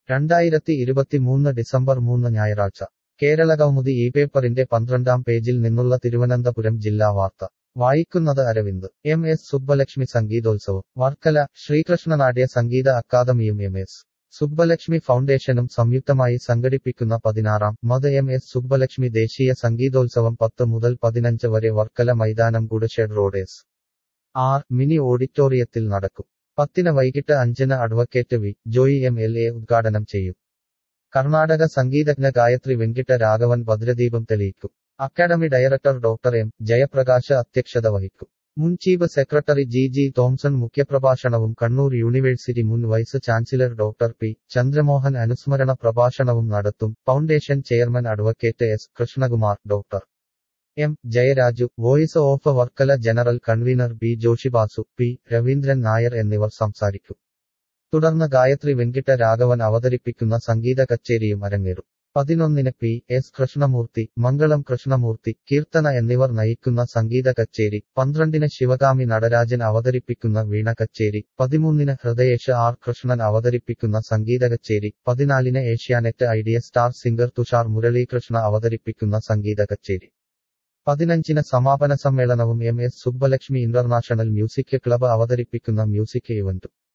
രണ്ടായിരത്തി ഇരുപത്തിമൂന്ന് ഡിസംബർ മൂന്ന് ഞായറാഴ്ച കേരളകൗമുദി ഈ പേപ്പറിന്റെ പന്ത്രണ്ടാം പേജിൽ നിന്നുള്ള തിരുവനന്തപുരം ജില്ലാ വാർത്ത വായിക്കുന്നത് അരവിന്ദ് എം എസ് സുബ്ബലക്ഷ്മി സംഗീതോത്സവം വർക്കല ശ്രീകൃഷ്ണനാട്യ സംഗീത അക്കാദമിയും എം എസ് സുബ്ബലക്ഷ്മി ഫൗണ്ടേഷനും സംയുക്തമായി സംഘടിപ്പിക്കുന്ന പതിനാറാം മത് എം എസ് സുബ്ബലക്ഷ്മി ദേശീയ സംഗീതോത്സവം പത്ത് മുതൽ പതിനഞ്ച് വരെ വർക്കല മൈതാനം ഗുഡഷെഡ് റോഡേസ് ആർ മിനി ഓഡിറ്റോറിയത്തിൽ നടക്കും പത്തിന് വൈകിട്ട് അഞ്ചിന് advocate V Joy M L A ഉദ്ഘാടനം ചെയ്യും കർണാടക സംഗീതജ്ഞ ഗായത്രി വെങ്കിട്ട രാഘവൻ ഭദ്രദീപം തെളിയിക്കും academy director doctor M Jayaprakash അധ്യക്ഷത വഹിക്കും മുൻ chief secretary G G Thomson മുഖ്യപ്രഭാഷണവും കണ്ണൂർ യൂണിവേഴ്സിറ്റി മുൻ vice chancellor doctor P Chandramohan അനുസ്മരണ പ്രഭാഷണവും നടത്തും foundation chairman advocate S Krishnakumar doctor M Jayaraju voice of Varkala general convener B Joshibasu P Raveendran Nair എന്നിവർ സംസാരിക്കും തുടർന്ന് ഗായത്രി വെങ്കിട്ട രാഘവൻ അവതരിപ്പിക്കുന്ന സംഗീത കച്ചേരിയും അരങ്ങേറും പതിനൊന്നിന് പി എസ് കൃഷ്ണമൂർത്തി മംഗളം കൃഷ്ണമൂർത്തി കീർത്തന എന്നിവർ നയിക്കുന്ന സംഗീത കച്ചേരി പന്ത്രണ്ടിന് ശിവകാമി നടരാജൻ അവതരിപ്പിക്കുന്ന വീണ കച്ചേരി പതിമൂന്നിന് ഹൃദയേഷ് ആർ കൃഷ്ണൻ അവതരിപ്പിക്കുന്ന സംഗീത കച്ചേരി പതിനാലിന് Asianet Idea star singer Thushar Muralikrishna അവതരിപ്പിക്കുന്ന സംഗീത കച്ചേരി പതിനഞ്ചിന് സമാപന സമ്മേളനവും M S Subbulakshmi international music club അവതരിപ്പിക്കുന്ന മ്യൂസിക് ഇവന്റും